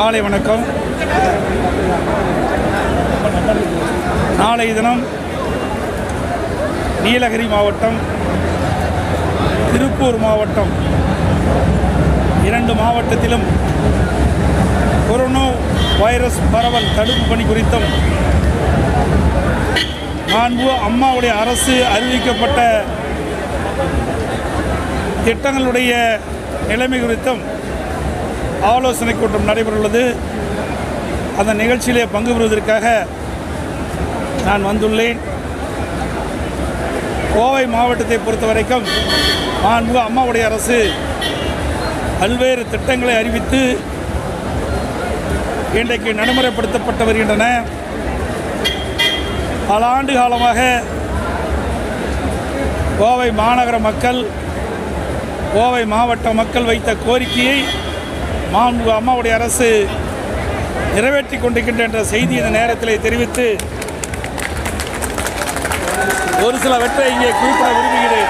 காலை வணக்கம் நாளை தினம் நீலகிரி மாவட்டம் திருப்பூர் மாவட்டம் இரண்டு மாவட்டத்திலும் கொரோனா வைரஸ் பரவல் தடுப்பு பணி குறித்தும் மாண்பு அம்மாவுடைய அரசு அறிவிக்கப்பட்ட திட்டங்களுடைய நிலைமை குறித்தும் ஆலோசனை கூட்டம் நடைபெறவுள்ளது அந்த நிகழ்ச்சியிலே பங்கு பெறுவதற்காக நான் வந்துள்ளேன் கோவை மாவட்டத்தை பொறுத்த வரைக்கும் மாண்பு அம்மாவுடைய அரசு பல்வேறு திட்டங்களை அறிவித்து இன்றைக்கு நடைமுறைப்படுத்தப்பட்டு வருகின்றன பல ஆண்டு காலமாக கோவை மாநகர மக்கள் கோவை மாவட்ட மக்கள் வைத்த கோரிக்கையை மாண்பு அம்மாவுடைய அரசு நிறைவேற்றி கொண்டிருக்கின்ற என்ற செய்தி இந்த நேரத்தில் தெரிவித்து ஒரு சிலவற்றை இங்கே குறிப்பிட விரும்புகிறேன்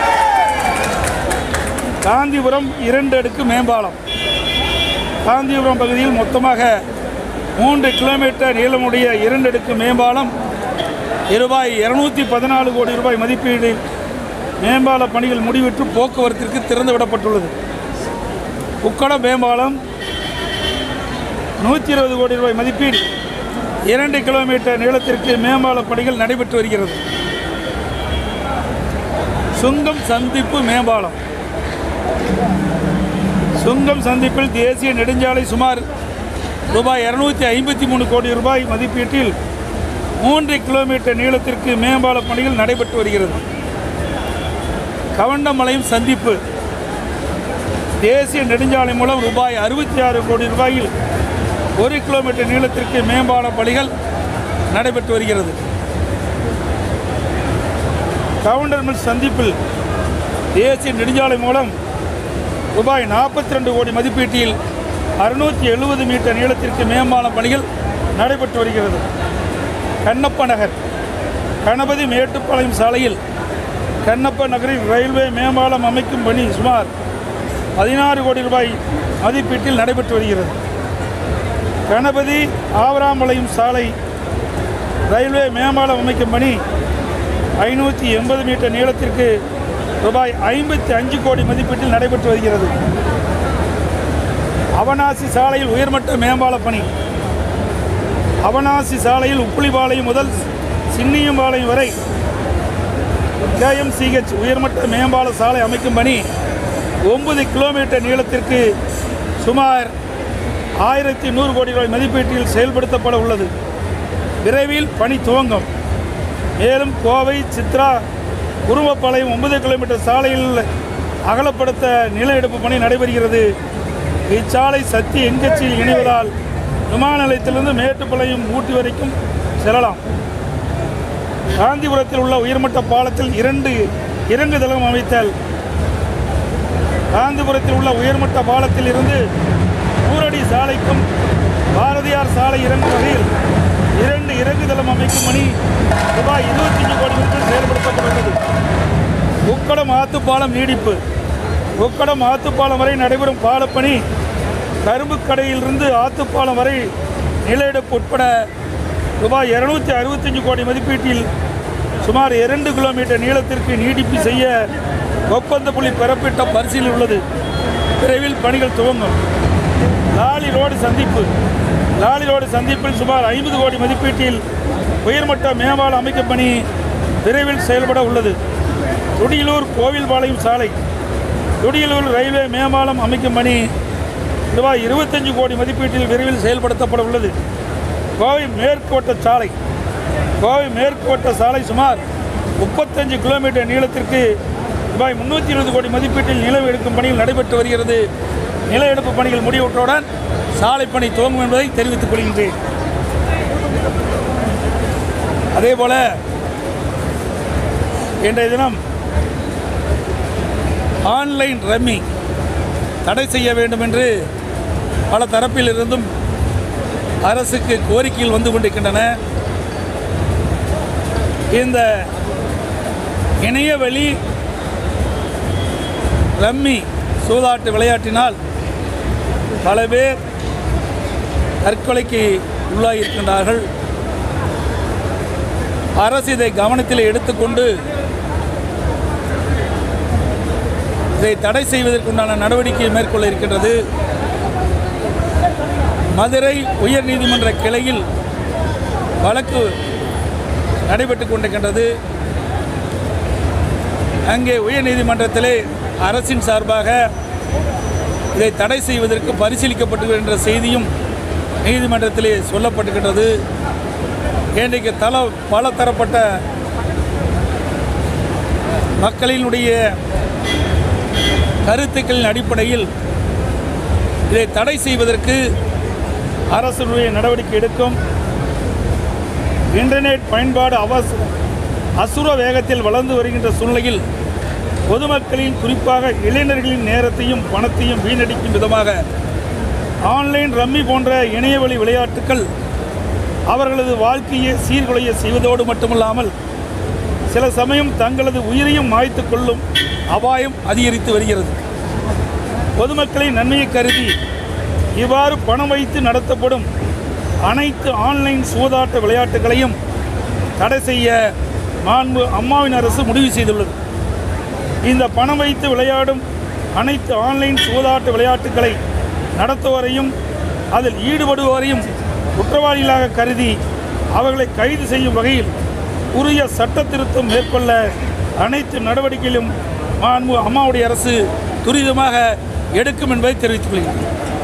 காந்திபுரம் இரண்டு அடுக்கு மேம்பாலம் காந்திபுரம் பகுதியில் மொத்தமாக மூன்று கிலோமீட்டர் நீளமுடைய இரண்டு அடுக்கு மேம்பாலம் ரூபாய் இருநூத்தி பதினாலு கோடி ரூபாய் மதிப்பீடு மேம்பால பணிகள் முடிவிட்டு போக்குவரத்திற்கு திறந்து விடப்பட்டுள்ளது உக்கடம் மேம்பாலம் நூற்றி இருபது கோடி ரூபாய் மதிப்பீடு இரண்டு கிலோமீட்டர் நீளத்திற்கு மேம்பால பணிகள் நடைபெற்று வருகிறது சுங்கம் சந்திப்பு மேம்பாலம் சுங்கம் சந்திப்பில் தேசிய நெடுஞ்சாலை சுமார் ரூபாய் இரநூத்தி ஐம்பத்தி மூணு கோடி ரூபாய் மதிப்பீட்டில் மூன்று கிலோமீட்டர் நீளத்திற்கு மேம்பால பணிகள் நடைபெற்று வருகிறது கவண்டமலையும் சந்திப்பு தேசிய நெடுஞ்சாலை மூலம் ரூபாய் அறுபத்தி ஆறு கோடி ரூபாயில் ஒரு கிலோமீட்டர் நீளத்திற்கு மேம்பால பணிகள் நடைபெற்று வருகிறது கவுண்டர்மில் சந்திப்பில் தேசிய நெடுஞ்சாலை மூலம் ரூபாய் நாற்பத்தி ரெண்டு கோடி மதிப்பீட்டில் அறுநூற்றி எழுபது மீட்டர் நீளத்திற்கு மேம்பால பணிகள் நடைபெற்று வருகிறது கண்ணப்ப நகர் கணபதி மேட்டுப்பாளையம் சாலையில் கண்ணப்ப நகரில் ரயில்வே மேம்பாலம் அமைக்கும் பணி சுமார் பதினாறு கோடி ரூபாய் மதிப்பீட்டில் நடைபெற்று வருகிறது கணபதி ஆவராம்பாளையம் சாலை ரயில்வே மேம்பாலம் அமைக்கும் பணி ஐநூற்றி எண்பது மீட்டர் நீளத்திற்கு ரூபாய் ஐம்பத்தி அஞ்சு கோடி மதிப்பீட்டில் நடைபெற்று வருகிறது அவனாசி சாலையில் உயர்மட்ட மேம்பால பணி அவனாசி சாலையில் உப்புளிபாளையம் முதல் சின்னியம்பாளையம் வரை கேஎம்சிஹெச் உயர்மட்ட மேம்பால சாலை அமைக்கும் பணி ஒன்பது கிலோமீட்டர் நீளத்திற்கு சுமார் ஆயிரத்தி நூறு கோடி ரூபாய் மதிப்பீட்டில் செயல்படுத்தப்பட உள்ளது விரைவில் பணி துவங்கும் மேலும் கோவை சித்ரா குருவப்பாளையம் ஒன்பது கிலோமீட்டர் சாலையில் அகலப்படுத்த நில எடுப்பு பணி நடைபெறுகிறது இச்சாலை சக்தி எண்கட்சியில் இணைவதால் விமான நிலையத்திலிருந்து மேட்டுப்பாளையம் ஊட்டி வரைக்கும் செல்லலாம் காந்திபுரத்தில் உள்ள உயர்மட்ட பாலத்தில் இரண்டு இறங்குதளம் அமைத்தல் காந்திபுரத்தில் உள்ள உயர்மட்ட பாலத்தில் இருந்து ஊரடி சாலைக்கும் பாரதியார் சாலை இறங்கும் வகையில் இரண்டு இறங்குதளம் அமைக்கும் பணி ரூபாய் இருபத்தஞ்சு கோடி ரூபாய் செயல்படுத்தப்பட்டுள்ளது உக்கடம் ஆத்துப்பாலம் நீடிப்பு உக்கடம் ஆத்துப்பாலம் வரை நடைபெறும் பாலப்பணி கரும்பு கடையிலிருந்து ஆத்துப்பாலம் வரை நிலையிடப்பு உட்பட ரூபாய் இருநூத்தி அறுபத்தஞ்சு கோடி மதிப்பீட்டில் சுமார் இரண்டு கிலோமீட்டர் நீளத்திற்கு நீடிப்பு செய்ய ஒப்பந்த புள்ளி பெறப்பட்ட பரிசீலனை உள்ளது விரைவில் பணிகள் துவங்கும் லாலி ரோடு சந்திப்பு லாலி ரோடு சந்திப்பில் சுமார் ஐம்பது கோடி மதிப்பீட்டில் உயர்மட்ட மேம்பாலம் அமைக்கும் பணி விரைவில் செயல்பட உள்ளது துடியலூர் கோவில்பாளையம் சாலை துடியலூர் ரயில்வே மேம்பாலம் அமைக்கும் பணி ரூபாய் இருபத்தஞ்சு கோடி மதிப்பீட்டில் விரைவில் செயல்படுத்தப்பட உள்ளது கோவை மேற்கு வட்ட சாலை கோவை மேற்கு வட்ட சாலை சுமார் முப்பத்தஞ்சு கிலோமீட்டர் நீளத்திற்கு ரூபாய் முந்நூற்றி இருபது கோடி மதிப்பீட்டில் நிலம் எடுக்கும் பணிகள் நடைபெற்று வருகிறது நில எடுப்பு பணிகள் முடிவுற்றவுடன் சாலை பணி துவங்கும் என்பதை தெரிவித்துக் கொள்கின்றேன் அதேபோல இன்றைய தினம் ஆன்லைன் ரம்மி தடை செய்ய வேண்டும் என்று பல தரப்பில் இருந்தும் அரசுக்கு கோரிக்கைகள் வந்து கொண்டிருக்கின்றன இந்த இணையவழி ரம்மி சூதாட்டு விளையாட்டினால் பல பேர் தற்கொலைக்கு உள்ளாகியிருக்கின்றார்கள் அரசு இதை கவனத்தில் எடுத்துக்கொண்டு இதை தடை செய்வதற்குண்டான நடவடிக்கையை மேற்கொள்ள இருக்கின்றது மதுரை உயர்நீதிமன்ற கிளையில் வழக்கு நடைபெற்று கொண்டிருக்கின்றது அங்கே உயர்நீதிமன்றத்திலே அரசின் சார்பாக இதை தடை செய்வதற்கு பரிசீலிக்கப்பட்டு என்ற செய்தியும் நீதிமன்றத்திலே சொல்லப்பட்டுகின்றது இன்றைக்கு தல பல தரப்பட்ட மக்களினுடைய கருத்துக்களின் அடிப்படையில் இதை தடை செய்வதற்கு அரசுடைய நடவடிக்கை எடுக்கும் இன்டர்நெட் பயன்பாடு அவசர அசுர வேகத்தில் வளர்ந்து வருகின்ற சூழ்நிலையில் பொதுமக்களின் குறிப்பாக இளைஞர்களின் நேரத்தையும் பணத்தையும் வீணடிக்கும் விதமாக ஆன்லைன் ரம்மி போன்ற இணையவழி விளையாட்டுக்கள் அவர்களது வாழ்க்கையை சீர்குலைய செய்வதோடு மட்டுமல்லாமல் சில சமயம் தங்களது உயிரையும் மாய்த்து கொள்ளும் அபாயம் அதிகரித்து வருகிறது பொதுமக்களின் நன்மையை கருதி இவ்வாறு பணம் வைத்து நடத்தப்படும் அனைத்து ஆன்லைன் சூதாட்ட விளையாட்டுகளையும் தடை செய்ய மாண்பு அம்மாவின் அரசு முடிவு செய்துள்ளது இந்த பணம் வைத்து விளையாடும் அனைத்து ஆன்லைன் சூதாட்ட விளையாட்டுகளை நடத்துவோரையும் அதில் ஈடுபடுவோரையும் குற்றவாளிகளாக கருதி அவர்களை கைது செய்யும் வகையில் உரிய சட்ட திருத்தம் மேற்கொள்ள அனைத்து நடவடிக்கையிலும் மாண்பு அம்மாவுடைய அரசு துரிதமாக எடுக்கும் என்பதை தெரிவித்துக் கொள்கிறேன்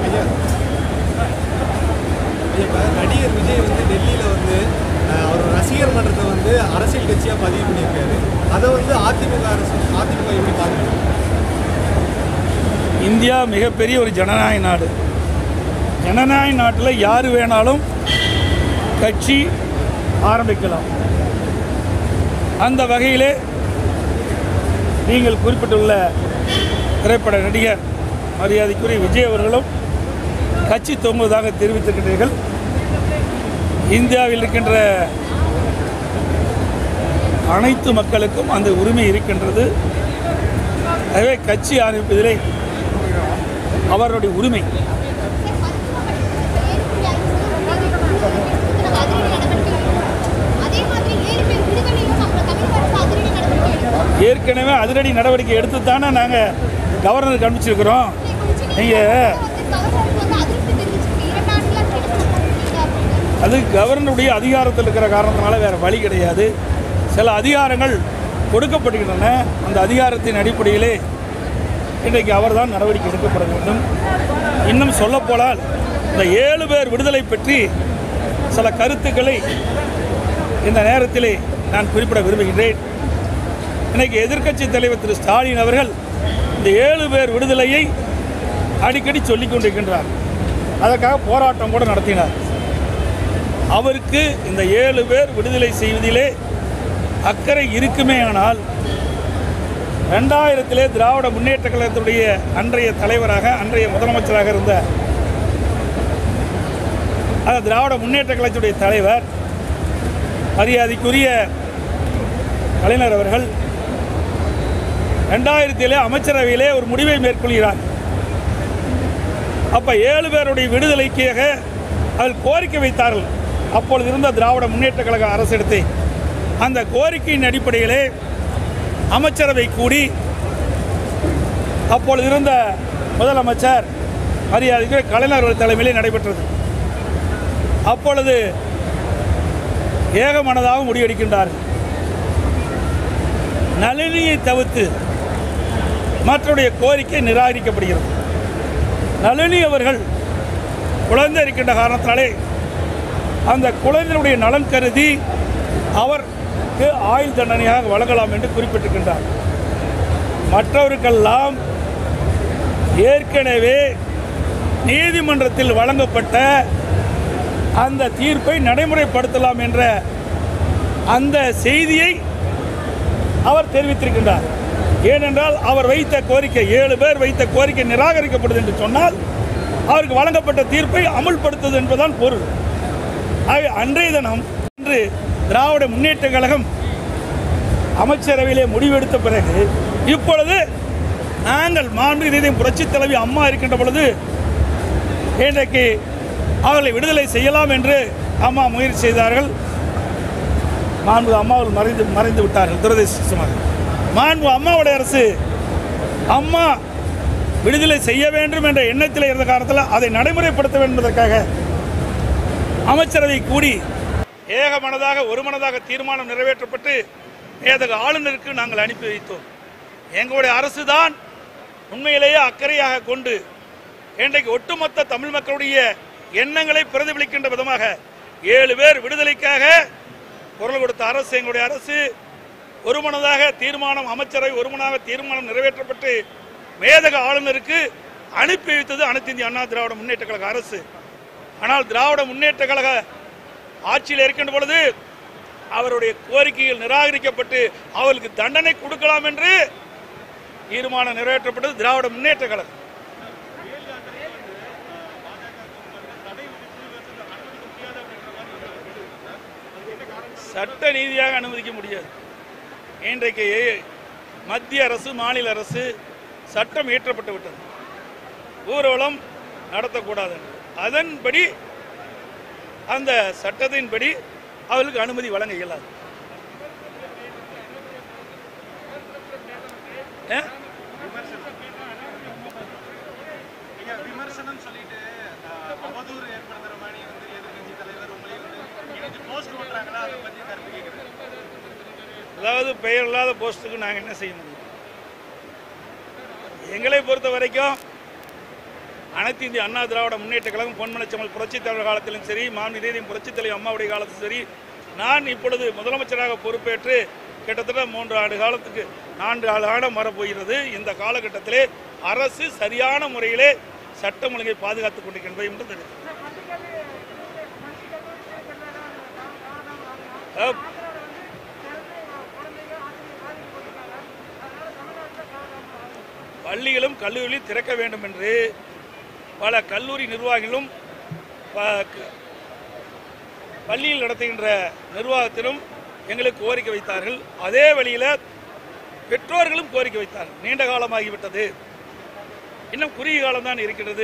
இப்போ நடிகர் விஜய் வந்து டெல்லியில் வந்து அஹ், அவர் ரசிகர் மன்றத்தை வந்து அரசியல் கட்சியாக பதிவு பண்ணியிருக்காரு அதை வந்து அதிமுக அரசு அதிமுக எப்படி பார்க்குறாங்க இந்தியா மிகப்பெரிய ஒரு ஜனநாயக நாடு ஜனநாயக நாட்டில் யார் வேணாலும் கட்சி ஆரம்பிக்கலாம் அந்த வகையிலே நீங்கள் குறிப்பிட்டுள்ள திரைப்பட நடிகர் மரியாதைக்குரிய விஜய் அவர்களும் கட்சி தொங்குவதாக தெரிவித்திருக்கிறீர்கள் இந்தியாவில் இருக்கின்ற அனைத்து மக்களுக்கும் அந்த உரிமை இருக்கின்றது எனவே கட்சி ஆரம்பிப்பதிலே அவருடைய உரிமை அதே மாதிரி ஏழு பேர் விடுதலையும் அப்புறம் தமிழ் அரசு அதிரடி நடவடிக்கை எடுக்கும் ஏற்கனவே அதிரடி நடவடிக்கை எடுத்து தானே நாங்கள் கவர்னருக்கு அனுப்பிச்சிருக்கிறோம் நீங்கள் கவர்னருக்கு வந்து அதிருப்தி தெரிவிச்சிருக்கு இரண்டு ஆண்டுகளா கிடைச்சிருக்கீங்க அப்படின்னு அது கவர்னருடைய அதிகாரத்தில் இருக்கிற காரணத்தினால வேறு வழி கிடையாது சில அதிகாரங்கள் கொடுக்கப்படுகின்றன அந்த அதிகாரத்தின் அடிப்படையிலே இன்றைக்கு அவர்தான் நடவடிக்கை எடுக்கப்பட வேண்டும் இன்னும் சொல்லப்போனால் இந்த ஏழு பேர் விடுதலை பற்றி சில கருத்துக்களை இந்த நேரத்திலே நான் குறிப்பிட விரும்புகின்றேன் இன்னைக்கு எதிர்க்கட்சி தலைவர் திரு ஸ்டாலின் அவர்கள் இந்த ஏழு பேர் விடுதலையை அடிக்கடி சொல்லிக் கொண்டிருக்கின்றார் அதற்காக போராட்டம் கூட நடத்தினார் அவருக்கு இந்த ஏழு பேர் விடுதலை செய்வதிலே அக்கறை இருக்குமே ஆனால் ரெண்டாயிரத்திலே திராவிட முன்னேற்ற கழகத்துடைய அன்றைய தலைவராக அன்றைய முதலமைச்சராக இருந்த அந்த திராவிட முன்னேற்ற கழகத்துடைய தலைவர் மரியாதைக்குரிய கலைஞர் அவர்கள் ரெண்டாயிரத்திலே அமைச்சரவையிலே ஒரு முடிவை மேற்கொள்கிறார் அப்போ ஏழு பேருடைய விடுதலைக்காக அதில் கோரிக்கை வைத்தார்கள் அப்பொழுது இருந்த திராவிட முன்னேற்ற கழக அரசெடுத்து அந்த கோரிக்கையின் அடிப்படையிலே அமைச்சரவை கூடி அப்பொழுது இருந்த முதலமைச்சர் மரியாதைக்கு கலைஞர் அவர்கள் தலைமையிலே நடைபெற்றது அப்பொழுது ஏகமனதாக முடிவெடுக்கின்றார் நளினியை தவிர்த்து மற்றவருடைய கோரிக்கை நிராகரிக்கப்படுகிறது நளினி அவர்கள் குழந்தை இருக்கின்ற காரணத்தினாலே அந்த குழந்தையினுடைய நலன் கருதி அவருக்கு ஆயுள் தண்டனையாக வழங்கலாம் என்று குறிப்பிட்டிருக்கின்றார் மற்றவருக்கெல்லாம் ஏற்கனவே நீதிமன்றத்தில் வழங்கப்பட்ட அந்த தீர்ப்பை நடைமுறைப்படுத்தலாம் என்ற அந்த செய்தியை அவர் தெரிவித்திருக்கின்றார் ஏனென்றால் அவர் வைத்த கோரிக்கை ஏழு பேர் வைத்த கோரிக்கை நிராகரிக்கப்படுது என்று சொன்னால் அவருக்கு வழங்கப்பட்ட தீர்ப்பை அமுல்படுத்துவது என்பதுதான் பொருள் ஆகவே அன்றைய தினம் இன்று திராவிட முன்னேற்ற கழகம் அமைச்சரவையிலே முடிவெடுத்த பிறகு இப்பொழுது நாங்கள் மாண்பு ரீதியும் புரட்சித் தலைவி அம்மா இருக்கின்ற பொழுது இன்றைக்கு அவர்களை விடுதலை செய்யலாம் என்று அம்மா முயற்சி செய்தார்கள் மாண்பு அம்மாவில் மறைந்து மறைந்து விட்டார்கள் துரதிருஷ்டமாக மாண்பு அம்மாவுடைய அரசு அம்மா விடுதலை செய்ய வேண்டும் என்ற எண்ணத்தில் இருந்த காலத்தில் அதை நடைமுறைப்படுத்த வேண்டும் என்பதற்காக அமைச்சரவை கூடி ஏக மனதாக ஒரு மனதாக தீர்மானம் நிறைவேற்றப்பட்டு மேதக ஆளுநருக்கு நாங்கள் அனுப்பி வைத்தோம் எங்களுடைய அரசு தான் உண்மையிலேயே அக்கறையாக கொண்டு இன்றைக்கு ஒட்டுமொத்த தமிழ் மக்களுடைய எண்ணங்களை பிரதிபலிக்கின்ற விதமாக ஏழு பேர் விடுதலைக்காக குரல் கொடுத்த அரசு எங்களுடைய அரசு ஒருமனதாக தீர்மானம் அமைச்சரவை ஒருமனதாக தீர்மானம் நிறைவேற்றப்பட்டு மேதக ஆளுநருக்கு அனுப்பி வைத்தது அனைத்து இந்திய அண்ணா திராவிட முன்னேற்ற கழக அரசு ஆனால் திராவிட முன்னேற்ற கழக ஆட்சியில் இருக்கின்ற பொழுது அவருடைய கோரிக்கைகள் நிராகரிக்கப்பட்டு அவர்களுக்கு தண்டனை கொடுக்கலாம் என்று தீர்மானம் நிறைவேற்றப்பட்டது திராவிட முன்னேற்ற கழகம் சட்ட ரீதியாக அனுமதிக்க முடியாது இன்றைக்கு மத்திய அரசு மாநில அரசு சட்டம் இயற்றப்பட்டு விட்டது ஊர்வலம் நடத்தக்கூடாது என்று. அதன்படி அந்த சட்டத்தின்படி அவர்களுக்கு அனுமதி வழங்க இயலாது ஏ? நீங்க விமர்சனம் சொல்லிட்டு அஹ், அவதூறு ஏற்படுத்துற மாதிரி வந்து எதிர்கட்சி தலைவர் உங்களையும் வந்து இணைஞ்சு போஸ்ட் ஓட்டுறாங்களா அதை பத்தி கருத்து கேட்குறேன் அதாவது பெயர் இல்லாத போஸ்ட்டுக்கு நாங்கள் என்ன செய்ய முடியும் எங்களை பொறுத்த வரைக்கும் அனைத்து இந்திய அண்ணா திராவிட முன்னேற்ற கழகம் பொன்மனச்சமல் புரட்சித் தலைவர் காலத்திலும் சரி மாநில ரீதியும் புரட்சித் தலைவர் அம்மாவுடைய காலத்திலும் சரி நான் இப்பொழுது முதலமைச்சராக பொறுப்பேற்று கிட்டத்தட்ட மூன்று ஆண்டு காலத்துக்கு நான்கு ஆண்டு ஆடம் வரப்போகிறது இந்த காலகட்டத்திலே அரசு சரியான முறையிலே சட்டம் ஒழுங்கை பாதுகாத்துக் கொண்டிருக்கின்றது என்று தெரிவித்தது அஹ், பள்ளிகளும் கல்லூரிகளும் திறக்க வேண்டும் என்று பல கல்லூரி நிர்வாகிகளும் ப- க- பள்ளியில் நடத்துகின்ற நிர்வாகத்திலும் எங்களுக்கு கோரிக்கை வைத்தார்கள் அதே வழியில் பெற்றோர்களும் கோரிக்கை வைத்தார்கள் நீண்ட காலமாகிவிட்டது இன்னும் குறுகிய காலம்தான் இருக்கிறது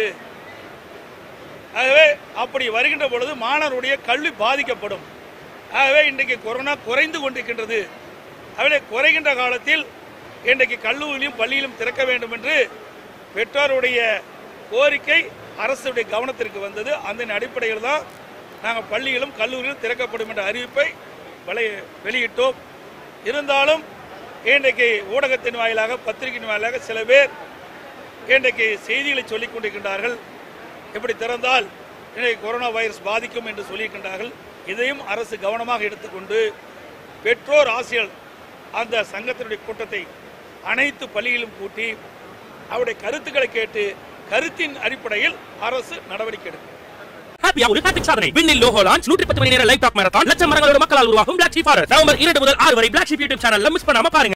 ஆகவே அப்படி வருகின்ற பொழுது மாணவருடைய கல்வி பாதிக்கப்படும் ஆகவே இன்றைக்கு கொரோனா குறைந்து கொண்டிருக்கின்றது ஆகவே குறைகின்ற காலத்தில் இன்றைக்கு கல்லூரியிலும் பள்ளியிலும் திறக்க வேண்டும் என்று பெற்றோருடைய கோரிக்கை அரசுடைய கவனத்திற்கு வந்தது அந்த அடிப்படையில் தான் நாங்கள் பள்ளிகளும் கல்லூரிகளும் திறக்கப்படும் என்ற அறிவிப்பை வலை- வெளியிட்டோம் இருந்தாலும் இன்றைக்கு ஊடகத்தின் வாயிலாக பத்திரிகையின் வாயிலாக சில பேர் இன்றைக்கு செய்திகளை சொல்லிக் கொண்டிருக்கின்றார்கள் இப்படி திறந்தால் இன்றைக்கு கொரோனா வைரஸ் பாதிக்கும் என்று சொல்லியிருக்கின்றார்கள் இதையும் அரசு கவனமாக எடுத்துக்கொண்டு பெற்றோர் ஆசிரியர் அந்த சங்கத்தினுடைய கூட்டத்தை அனைத்து பள்ளியிலும் கூட்டி அவருடைய கருத்துக்களை கேட்டு கருத்தின் அடிப்படையில் அரசு நடவடிக்கை எடுக்கும் ஹாப்பியா ஒரு ஹாப்பிக் சாதனை விண்ணில் லோகோ லான்ச் நூற்றி பத்து மணி நேர லைவ் டாக் மேரத்தான் லட்சம் மரங்களோட மக்களால் உருவாகும் பிளாக் ஷீப் ஃபாரஸ்ட் நவம்பர் இரண்டு முதல் ஆறு வரை பிளாக் ஷீப் யூடியூப் சேனல்ல மிஸ் பண்ணாம பாருங்க